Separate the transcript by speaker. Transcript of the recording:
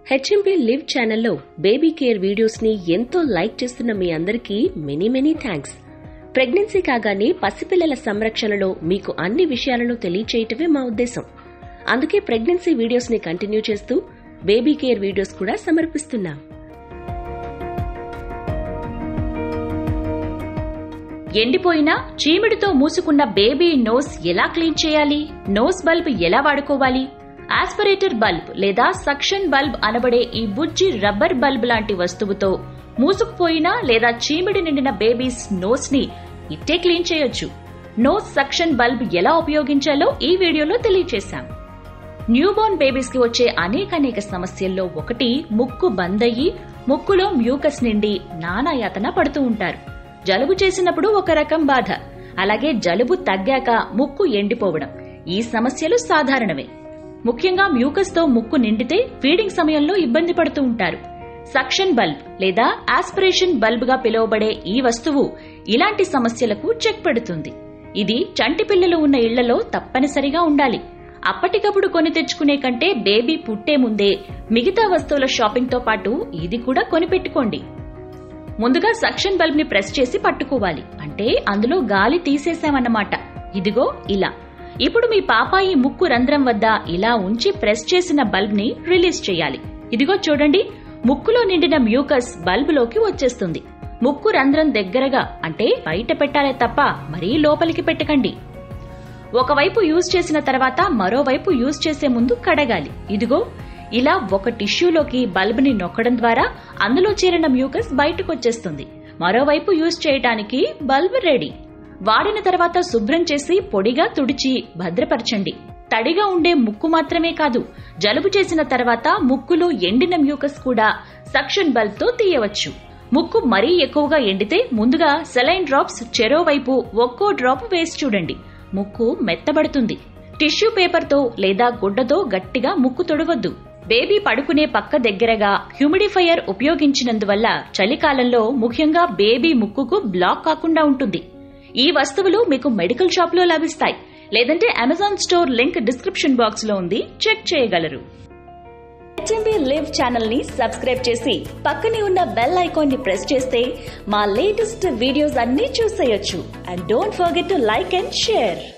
Speaker 1: HMP live ఛానల్లో baby care videos ని ఎంతో లైక్ చేస్తున్న మీ అందరికీ మెనీ మెనీ థ్యాంక్స్ ప్రెగ్నెన్సీ కాగానే పసిపిల్లల సంరక్షణలో మీకు అన్ని విషయాలను తెలియచేయటమే మా ఉద్దేశం అందుకే ప్రెగ్నెన్సీ వీడియోస్ ని కంటిన్యూ చేస్తూ బేబీ కేర్ వీడియోస్ కూడా సమర్పిస్తున్నాం
Speaker 2: ఎండిపోయిన చీమిడితో మూసుకున్న బేబీ నోస్ ఎలా క్లీన్ చేయాలి నోస్ బల్బ్ ఎలా వాడుకోవాలి ఆస్పిరేటర్ బల్బ్ లేదా సక్షన్ బల్బ్ అనబడే ఈ బుజ్జి రబ్బర్ బల్బ్ లాంటి వస్తువుతో మూసుకుపోయిన లేదా చీమిడి నిండిన బేబీస్ నోస్ ని ఇట్టే క్లీన్ చేయొచ్చు నోస్ సక్షన్ బల్బ్ ఎలా ఉపయోగించాలో ఈ వీడియోలో తెలియచేశాం న్యూబోర్న్ బేబీస్ కి వచ్చే అనేకానేక సమస్యల్లో ఒకటి ముక్కు బందయ్యి ముక్కులో మ్యూకస్ నిండి నానాయాతన పడుతూ ఉంటారు జలుబు చేసినప్పుడు ఒక రకం బాధ అలాగే జలుబు తగ్గాక ముక్కు ఎండిపోవడం ఈ సమస్యలు సాధారణమే ముఖ్యంగా మ్యూకస్ తో ముక్కు నిండితే ఫీడింగ్ సమయంలో ఇబ్బంది పడుతూ ఉంటారు సక్షన్ బల్బ్ లేదా ఆస్పిరేషన్ బల్బ్ గా పిలువబడే ఈ వస్తువు ఇలాంటి సమస్యలకు చెక్ పెడుతుంది ఇది చంటి పిల్లలు ఉన్న ఇళ్లలో తప్పనిసరిగా ఉండాలి అప్పటికప్పుడు కొని తెచ్చుకునే కంటే బేబీ పుట్టే ముందే మిగతా వస్తువుల షాపింగ్ తో పాటు ఇది కూడా కొనిపెట్టుకోండి ముందుగా సక్షన్ బల్బ్ ని ప్రెస్ చేసి పట్టుకోవాలి అంటే అందులో గాలి తీసేశామన్నమాట ఇదిగో ఇలా ఇప్పుడు మీ పాపాయి ముక్కు రంధ్రం వద్ద ఇలా ఉంచి ప్రెస్ చేసిన బల్బ్ ని రిలీజ్ చేయాలి ఇదిగో చూడండి ముక్కులో నిండిన మ్యూకస్ బల్బులోకి వచ్చేస్తుంది ముక్కు రంధ్రం దగ్గరగా అంటే బయట పెట్టాలే తప్ప మరీ లోపలికి పెట్టకండి ఒకవైపు యూజ్ చేసిన తర్వాత మరోవైపు యూజ్ చేసే ముందు కడగాలి ఇదిగో ఇలా ఒక టిష్యూలోకి బల్బ్ ని నొక్కడం ద్వారా అందులో చేరిన మ్యూకస్ బయటకు వచ్చేస్తుంది మరోవైపు యూజ్ చేయడానికి బల్బ్ రెడీ వాడిన తర్వాత శుభ్రం చేసి పొడిగా తుడిచి భద్రపరచండి తడిగా ఉండే ముక్కు మాత్రమే కాదు జలుబు చేసిన తర్వాత ముక్కులో ఎండిన మ్యూకస్ కూడా సక్షన్ బల్బ్ తో తీయవచ్చు ముక్కు మరీ ఎక్కువగా ఎండితే ముందుగా సెలైన్ డ్రాప్స్ చెరో వైపు ఒక్కో డ్రాప్ వేసి చూడండి ముక్కు మెత్తబడుతుంది టిష్యూ పేపర్తో లేదా గుడ్డతో గట్టిగా ముక్కు తొడవద్దు బేబీ పడుకునే పక్క దగ్గరగా హ్యూమిడిఫైయర్ ఉపయోగించినందువల్ల చలికాలంలో ముఖ్యంగా బేబీ ముక్కుకు బ్లాక్ కాకుండా ఉంటుంది ఈ వస్తువులు మీకు మెడికల్ షాప్ లో లభిస్తాయి లేదంటే Amazon store link description box లో ఉంది చెక్ చేయగలరు హెచ్ఎంబీ లివ్ ఛానల్ ని సబ్స్క్రైబ్ చేసి పక్కనే ఉన్న బెల్ ఐకాన్ ని ప్రెస్ చేస్తే మా లేటెస్ట్ వీడియోస్ అన్ని చూసేయొచ్చు and don't forget to like and share